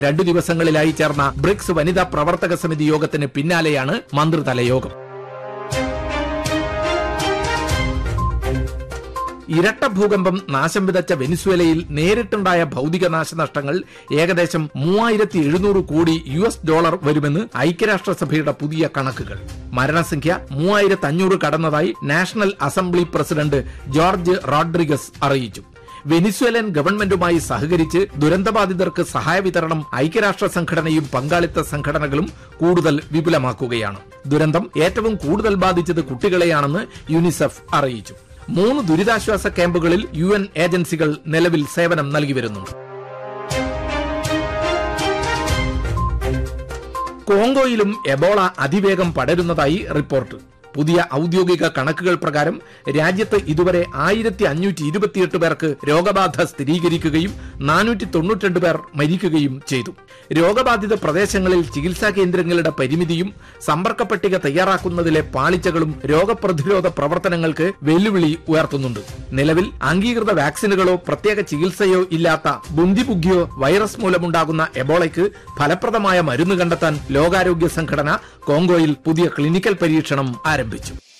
രണ്ടു ദിവസങ്ങളിലായി ചേർന്ന ബ്രിക്സ് വനിതാ പ്രവർത്തക സമിതി യോഗത്തിന് പിന്നാലെയാണ് മന്ത്രിതല യോഗം ഇരട്ട ഭൂകമ്പം നാശം വിതച്ച വെനിസ്വേലയിൽ നേരിട്ടുണ്ടായ ഭൗതിക നാശനഷ്ടങ്ങൾ ഏകദേശം മൂവായിരത്തി എഴുന്നൂറ് കോടി യു എസ് ഡോളർ വരുമെന്ന് ഐക്യരാഷ്ട്രസഭയുടെ പുതിയ കണക്കുകൾ മരണസംഖ്യ മൂവായിരത്തി അഞ്ഞൂറ് കടന്നതായി national assembly president George Rodriguez അറിയിച്ചു വെനിസ്വേലൻ ഗവൺമെന്റുമായി സഹകരിച്ച് ദുരന്തബാധിതർക്ക് സഹായ വിതരണം ഐക്യരാഷ്ട്ര സംഘടനയും പങ്കാളിത്ത സംഘടനകളും കൂടുതൽ വിപുലമാക്കുകയാണ് ദുരന്തം ഏറ്റവും കൂടുതൽ ബാധിച്ചത് കുട്ടികളെയാണെന്ന് യുനിസെഫ് അറിയിച്ചു മൂന്ന് ദുരിതാശ്വാസ ക്യാമ്പുകളിൽ യു എൻ ഏജൻസികൾ നിലവിൽ സേവനം നൽകി വരുന്നുണ്ട് കോങ്കോയിലും എബോള അതിവേഗം പടരുന്നതായി റിപ്പോർട്ട് പുതിയ ഔദ്യോഗിക കണക്കുകൾ പ്രകാരം രാജ്യത്ത് ഇതുവരെ ആയിരത്തി അഞ്ഞൂറ്റി ഇരുപത്തിയെട്ട് പേർക്ക് രോഗബാധ സ്ഥിരീകരിക്കുകയും നാനൂറ്റി തൊണ്ണൂറ്റിരണ്ട് പേർ മരിക്കുകയും ചെയ്തു രോഗബാധിത പ്രദേശങ്ങളിൽ ചികിത്സാ കേന്ദ്രങ്ങളുടെ പരിമിതിയും സമ്പർക്ക പട്ടിക തയ്യാറാക്കുന്നതിലെ പാളിച്ചകളും രോഗപ്രതിരോധ പ്രവർത്തനങ്ങൾക്ക് വെല്ലുവിളി ഉയർത്തുന്നുണ്ട് നിലവിൽ അംഗീകൃത വാക്സിനുകളോ പ്രത്യേക ചികിത്സയോ ഇല്ലാത്ത ബുന്തിബുഗ്യോ വൈറസ് മൂലമുണ്ടാകുന്ന എബോളയ്ക്ക് ഫലപ്രദമായ മരുന്ന് കണ്ടെത്താൻ ലോകാരോഗ്യ സംഘടന കോങ്കോയിൽ പുതിയ ക്ലിനിക്കൽ പരീക്ഷണം ആരംഭിച്ചു